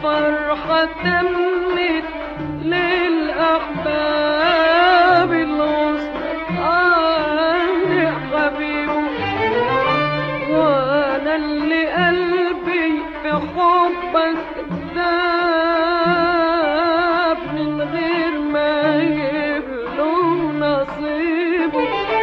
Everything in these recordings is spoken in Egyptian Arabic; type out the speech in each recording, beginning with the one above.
والفرحة تمت للأحباب الغصن آه يا حبيبي وانا اللي قلبي في حبك داب من غير ما يبلو نصيبه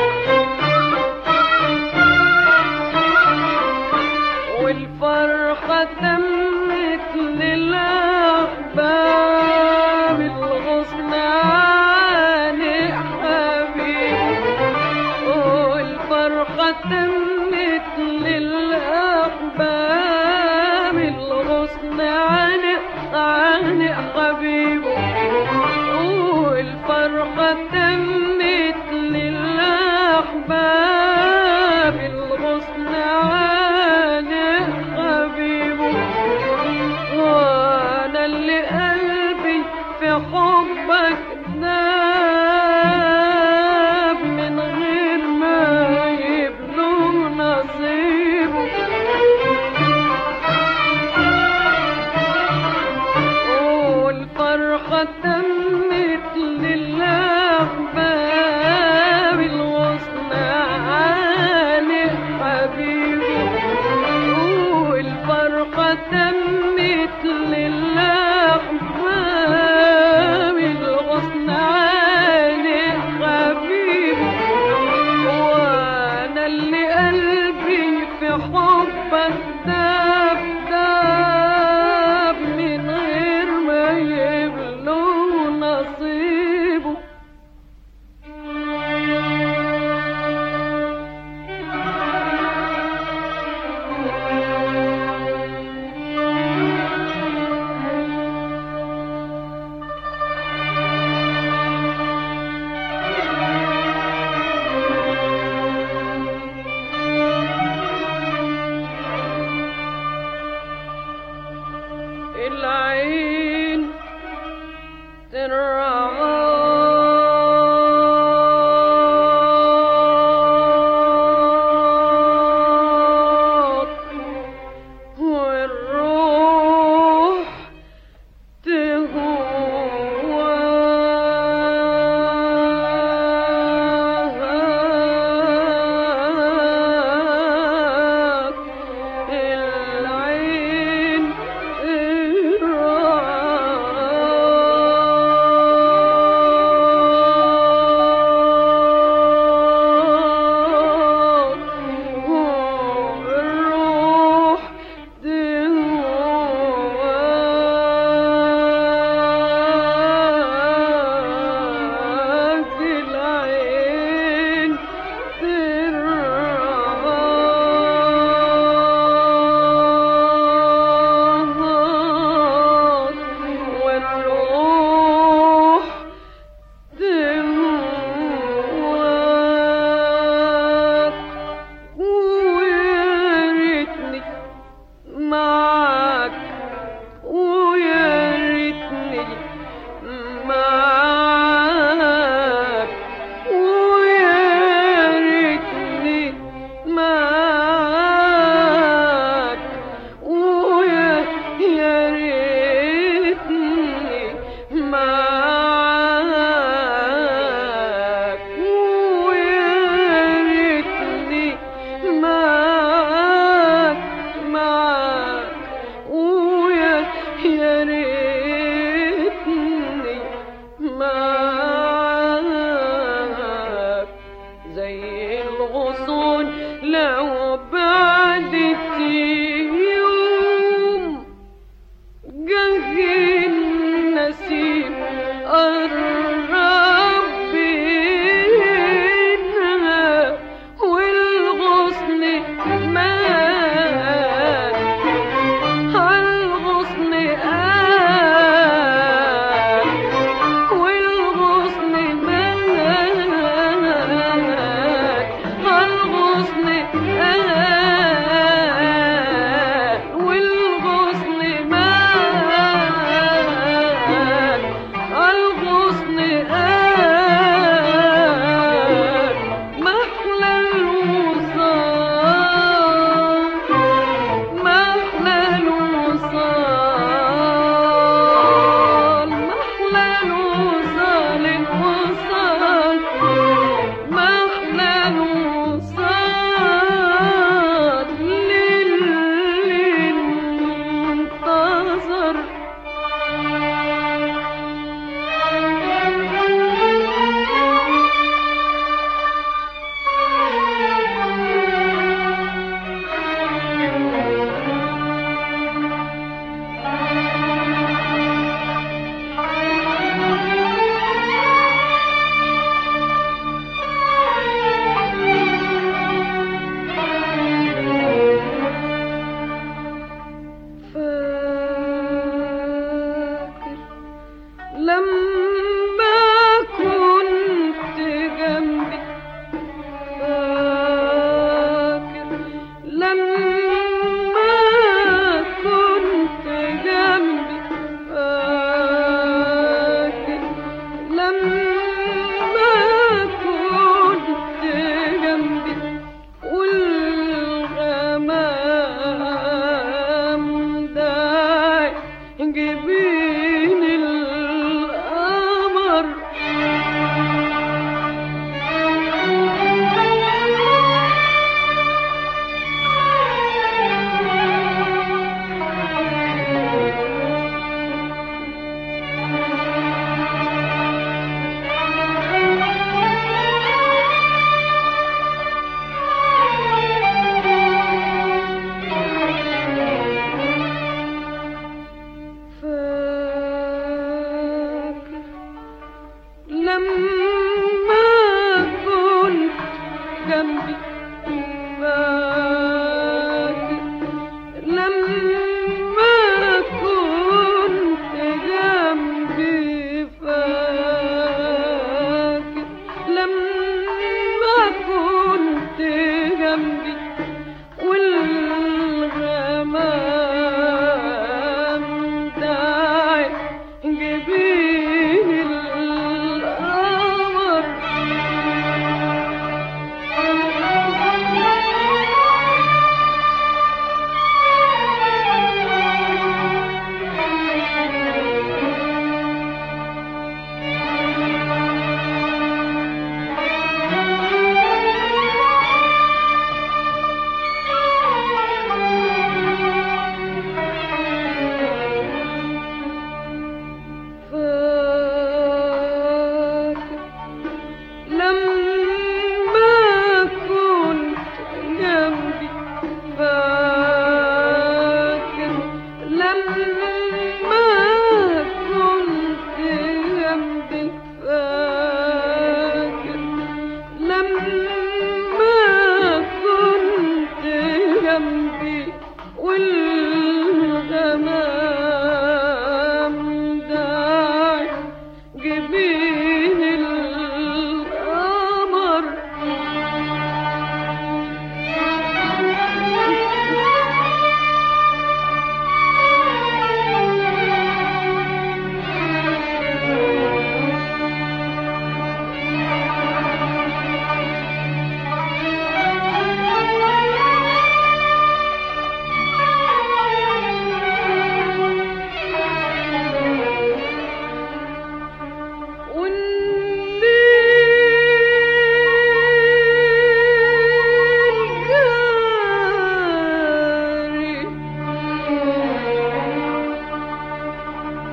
والفرحة تمت للأحباب الغصن عن حبيبي والفرحة تمت للأحباب الغصن عن عن حبيبه والفرحة تمت للأحباب الغصن عن حبيبه وأنا اللي قلبي في حبك ناب من غير ما يبلغ نصيبه والفرحة تمت للأحباب الغصن عن حبيبي والفرحة تمت للأحباب الغصن عن حبيبي وانا اللي قلبي في حبك داب داب من غير ما يبلغ نصيبه العين ترعى والروح تهواك العين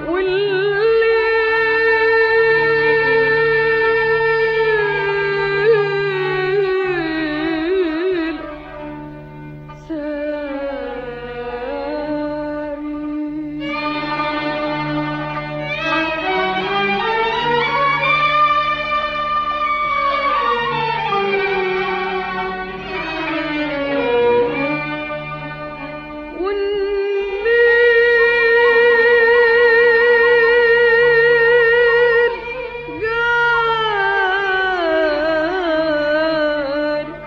والليل والنيل جاري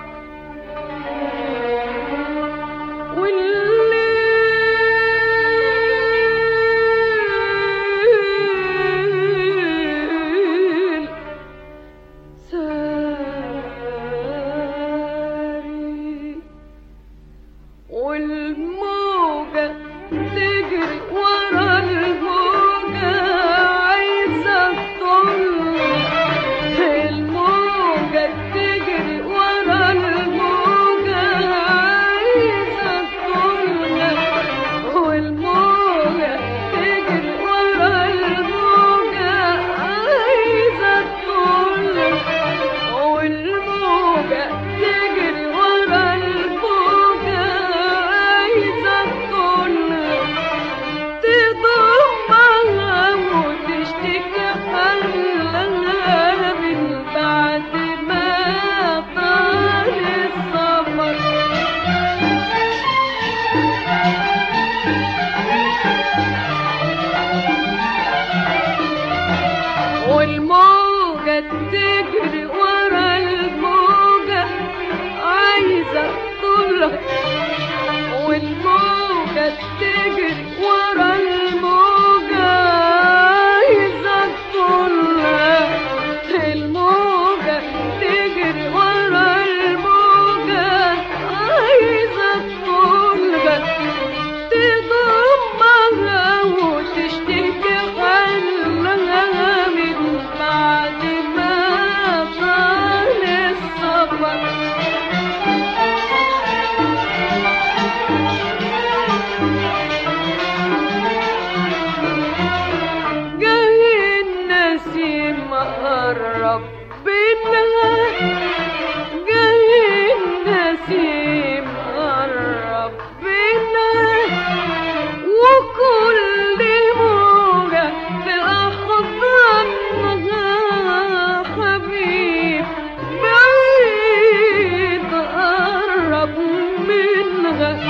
والليل ساري والموجة تجري ورا الموجة عايزة تطل الموجة تجري ورا الموجة عايزة تطل والموجة تجري ورا الموجة عايزة تطل والموجة تجري ورا الموجة عايزة تطل تضمها وتشتكي حلها من بعد ما طال السمر والموجة تجري ورا الموجة عايزة تطلع والموجة تجري ورا الموجة عايزة تطلع الموجة تجري ورا الموجة عايزة تطلع تضمها وتشتكي حلها من بعد ما طال السفر جاي النسيم قرب منها جاي النسيم قرب منها وكل موجة في أحضانها حبيب بعيد قرب منها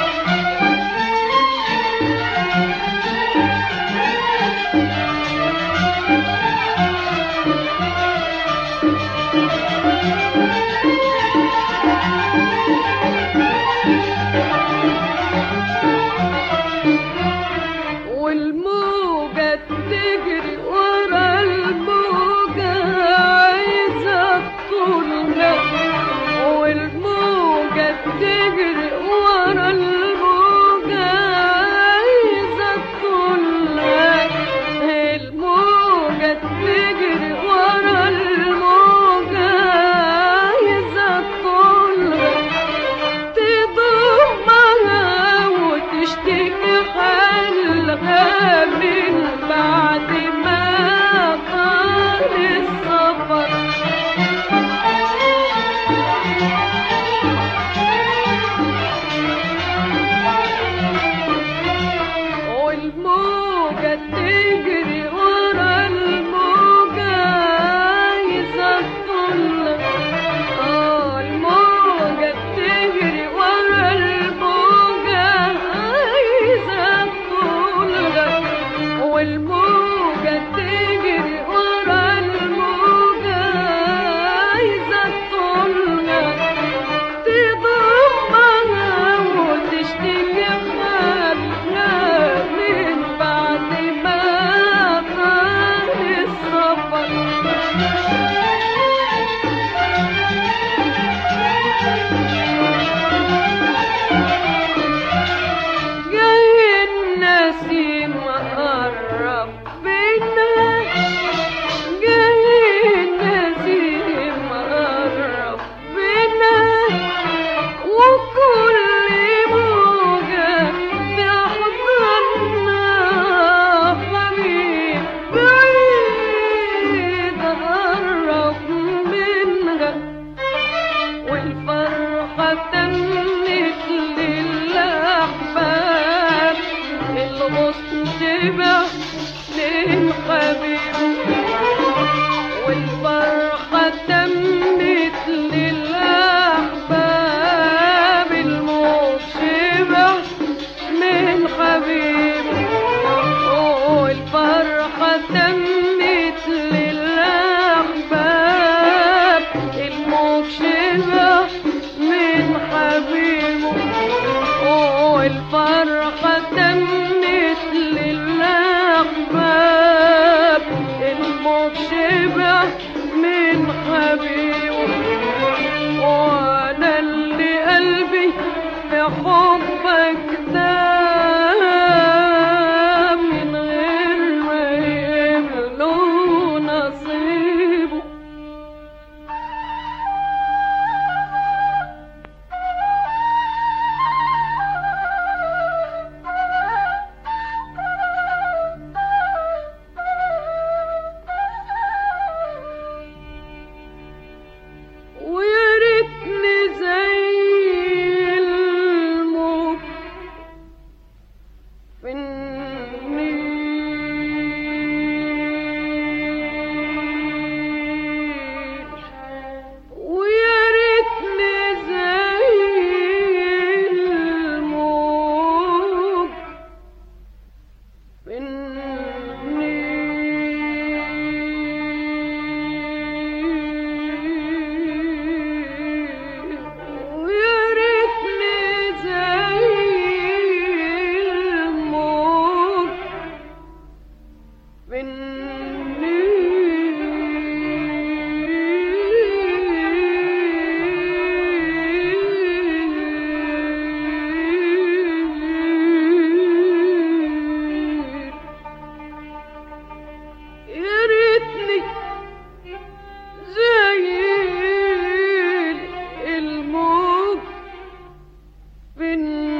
والموجة تجري ورا الموجة عايزة تطولنا والموجة تجري ورا الموجة عايزة تطولنا الموجة تجري ورا الموجة عايزة تطولنا تضمها وتشتكي حالها من بعد ما طال السفر والموجة تجري ورا الموجة عايزة تطلع آه الموجة بتجري ورا الموجة عايزة تطلع والموجة تجري ورا الموجة عايزة تطلع تضمها وتشتكي حالها من بعد ما طال السفر جاي النسيم قرب حبيبه والفرحة تمت للأحباب الموت شبع من حبيبه والفرحة تمت للأحباب الموت شبع من حبيبه والفرحة تمت للأحباب الموت شبع من حبيبه وأنا اللي قلبي في حبك دام من غير ما يملوا نصيبه ويا ريتني زي الموت في النيل ويا ريتني زي الموت في النيل ويا ريتني زي الموت في النيل يا ريتني زي الموج في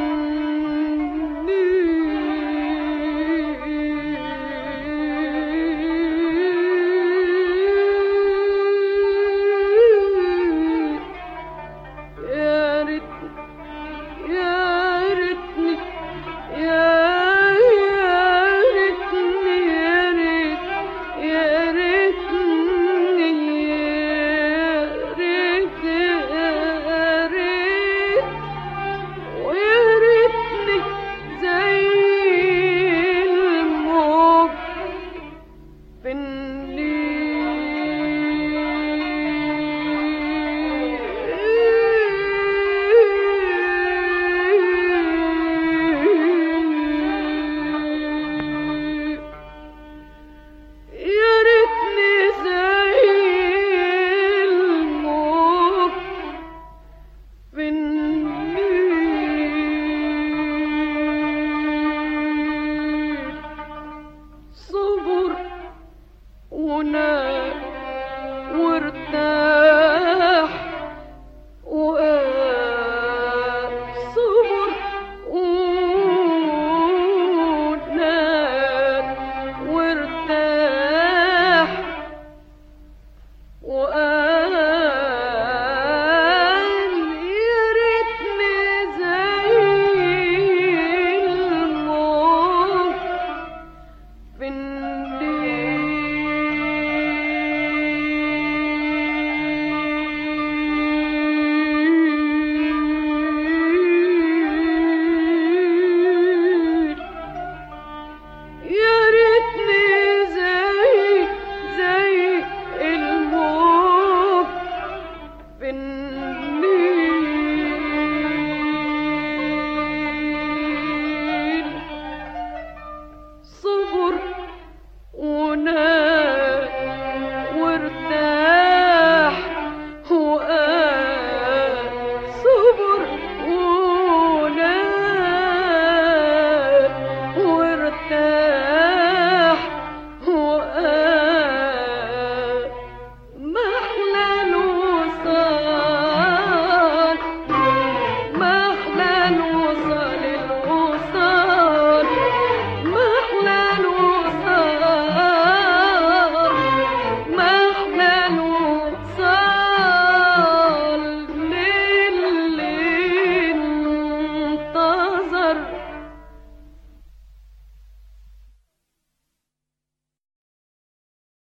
النيل يا ريتني يا ريتني يا يا ريتني يا ريت يا ريتني يا ريت يا ريت ويا ريتني زي الموج في النيل يا ريتني زي الموج في النيل صبر ونام